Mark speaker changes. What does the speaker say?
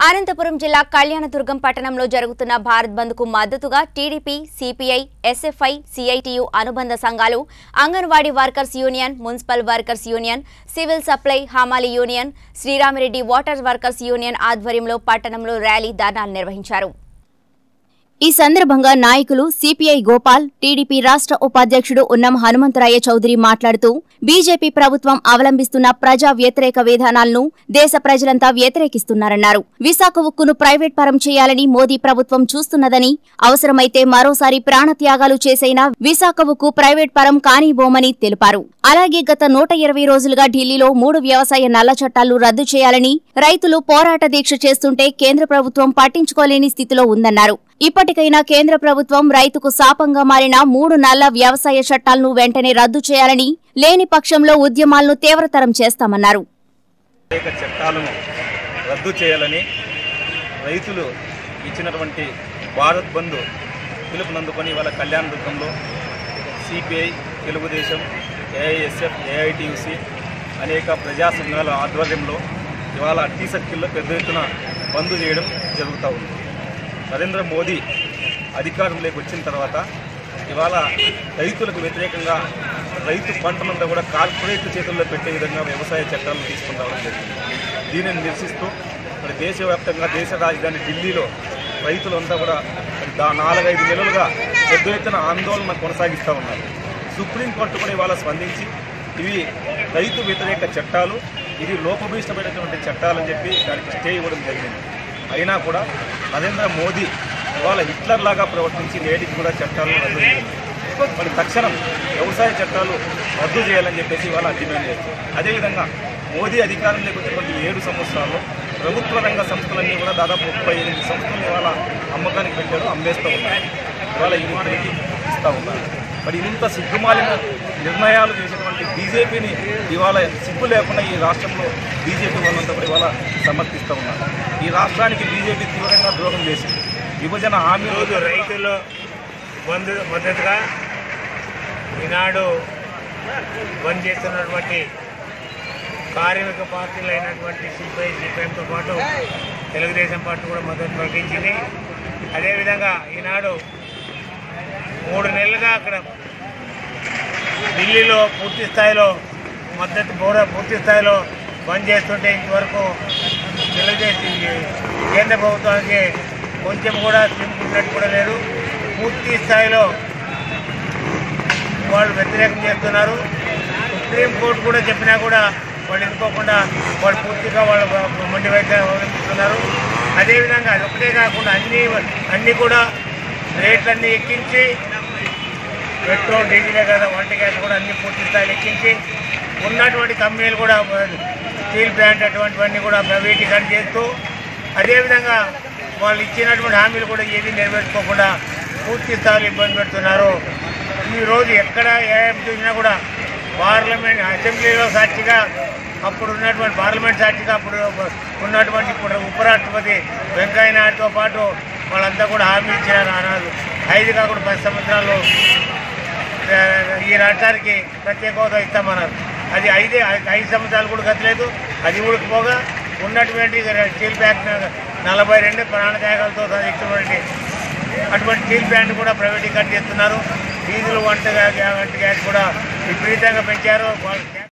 Speaker 1: అనంతపురం జిల్లా కళ్యాణదుర్గం పట్టణంలో జరుగుతున్న భారత్ బంద్ కు మద్దతుగా టీడీపీ సిపిఐ ఎస్ఎఫ్ఐ సిఐటియు అనుబంధ సంఘాలు anganwadi workers union municipal workers union civil supply హమాలి union Sriramireddy water workers union ఆధ్వర్యంలో పట్టణంలో ర్యాలీ ధర్నాలు నిర్వహించారు ఈ సందర్భంగా నాయకులు సిపిఐ గోపాల్ టీడీపీ రాష్ట్ర ఉపాధ్యక్షుడు ఉన్నం హనుమంతరాయ చౌదరి మాట్లాడుతూ బీజేపీ ప్రభుత్వం అవలంబిస్తున్న ప్రజా వ్యతిరేక విధానాలను దేశ ప్రజలంతా వ్యతిరేకిస్తున్నారన్నారు విశాఖ ఉక్కును ప్రైవేట్ పరం చేయాలని మోదీ ప్రభుత్వం చూస్తున్నదని అవసరమైతే మరోసారి ప్రాణత్యాగాలు చేసైనా విశాఖ ఉక్కు ప్రైవేట్ పరం కానీబోమని తెలిపారు అలాగే గత నూట ఇరవై రోజులుగా ఢిల్లీలో మూడు వ్యవసాయ నల్ల చట్టాలు రద్దు చేయాలని రైతులు పోరాట దీక్ష చేస్తుంటే కేంద్ర ప్రభుత్వం పట్టించుకోలేని స్థితిలో ఉందన్నారు ఇప్పటికైనా కేంద్ర ప్రభుత్వం రైతుకు శాపంగా మారిన మూడు నల్ల వ్యవసాయ చట్టాలను వెంటనే రద్దు చేయాలని లేని పక్షంలో ఉద్యమాలను తీవ్రతరం చేస్తామన్నారు
Speaker 2: వ్యతిరేక చట్టాలను రద్దు చేయాలని రైతులు ఇచ్చినటువంటి భారత్ బంద్ పిలుపునందుకొని వాళ్ళ కళ్యాణ దుర్గంలో సిపిఐ తెలుగుదేశం ఏఐఎస్ఎఫ్ ఏఐటియుసి అనేక ప్రజా సంఘాల ఆధ్వర్యంలో ఇవాళ టీ సర్కిల్లో పెద్ద ఎత్తున బంద్ చేయడం జరుగుతూ ఉంది నరేంద్ర మోదీ అధికారంలోకి వచ్చిన తర్వాత ఇవాళ రైతులకు వ్యతిరేకంగా రైతు పంటనంతా కూడా కార్పొరేట్ చేతుల్లో పెట్టే విధంగా వ్యవసాయ చట్టాలను తీసుకుని రావడం జరిగింది దీనిని నిరసిస్తూ మరి దేశవ్యాప్తంగా దేశ రాజధాని ఢిల్లీలో రైతులంతా కూడా మరి దా నాలుగైదు నెలలుగా పెద్ద ఎత్తున ఆందోళన కొనసాగిస్తూ ఉన్నారు సుప్రీంకోర్టు కూడా ఇవాళ స్పందించి ఇవి రైతు వ్యతిరేక చట్టాలు ఇది లోపభీష్టమైనటువంటి చట్టాలని చెప్పి దానికి స్టే ఇవ్వడం జరిగింది అయినా కూడా నరేంద్ర మోదీ ఇవాళ హిట్లర్ లాగా ప్రవర్తించి నేటికి కూడా చట్టాలను రద్దు చేస్తున్నారు మరి తక్షణం వ్యవసాయ చట్టాలు రద్దు చేయాలని చెప్పేసి ఇవాళ డిమాండ్ చేస్తారు అదేవిధంగా మోదీ అధికారంలోకి వచ్చినటువంటి ఏడు సంవత్సరాల్లో ప్రభుత్వ రంగ సంస్థలన్నీ కూడా దాదాపు ముప్పై ఎనిమిది సంస్థలు ఇవాళ అమ్మకానికి పెట్టారు అమ్మేస్తూ ఉన్నారు ఇవాళ యువతకి ఇస్తూ ఉన్నారు మరి ఇంత సిగ్గుమాలిన నిర్ణయాలు చేసినటువంటి బీజేపీని ఇవాళ సిగ్గు లేకుండా ఈ రాష్ట్రంలో బీజేపీ వాళ్ళంతా కూడా ఇవాళ సమర్థిస్తూ ఉన్నారు ఈ రాష్ట్రానికి బీజేపీ తీవ్రంగా ద్రోహం చేసింది విభజన హామీలు
Speaker 3: ఈరోజు రైతులు బంధు మద్దతుగా ఈనాడు బంద్ చేస్తున్నటువంటి కార్మిక పార్టీలు అయినటువంటి సిపిఐ సిపిఎంతో పాటు తెలుగుదేశం పార్టీ కూడా మద్దతు ప్రకటించింది అదేవిధంగా ఈనాడు మూడు నెలలుగా అక్కడ ఢిల్లీలో పూర్తి స్థాయిలో మద్దతు బోర పూర్తి స్థాయిలో బంద్ చేస్తుంటే ఇంతవరకు తెలుగుదేశం ఈ కేంద్ర ప్రభుత్వానికి కొంచెం కూడా తింపుకున్నట్టు కూడా లేదు పూర్తి స్థాయిలో వాళ్ళు వ్యతిరేకం చేస్తున్నారు సుప్రీంకోర్టు కూడా చెప్పినా కూడా వాళ్ళు ఎందుకోకుండా వాళ్ళు పూర్తిగా వాళ్ళు మండి వైద్య అవలంబిస్తున్నారు అదేవిధంగా అది ఒకటే కాకుండా అన్ని అన్నీ కూడా రేట్లన్నీ ఎక్కించి పెట్రోల్ డీజిలే కదా వంట గ్యాస్ కూడా అన్ని పూర్తి స్థాయిలో ఎక్కించి ఉన్నటువంటి కంపెనీలు కూడా స్టీల్ ప్లాంట్ అటువంటివన్నీ కూడా ప్రైవేటీకరణ చేస్తూ అదేవిధంగా వాళ్ళు ఇచ్చినటువంటి హామీలు కూడా ఏది నెరవేర్చుకోకుండా పూర్తి స్థాయిలో ఇబ్బంది పెడుతున్నారు ఈరోజు ఎక్కడ ఏ చూసినా కూడా పార్లమెంట్ అసెంబ్లీలో సాక్షిగా అప్పుడు ఉన్నటువంటి పార్లమెంట్ సాక్షిగా అప్పుడు ఉన్నటువంటి ఇప్పుడు ఉపరాష్ట్రపతి వెంకయ్య నాయుడుతో పాటు వాళ్ళంతా కూడా హామీ ఇచ్చినారు ఆనాడు ఐదు కాకుండా పది సంవత్సరాలు ఆ, ఈ రాష్ట్రానికి ప్రత్యేక హోదా ఇస్తామన్నారు అది ఐదే ఐదు సంవత్సరాలు కూడా గతలేదు అది ఊడికిపోగా ఉన్నటువంటి స్టీల్ ప్లాంట్ నలభై రెండు ప్రాణత్యాగాలతో సాధించినటువంటి అటువంటి స్టీల్ ప్లాంట్ కూడా ప్రైవేటీకరణ చేస్తున్నారు డీజిల్ వంట గ్యా- వంట గ్యాస్ కూడా విపరీతంగా పెంచారు వాళ్ళు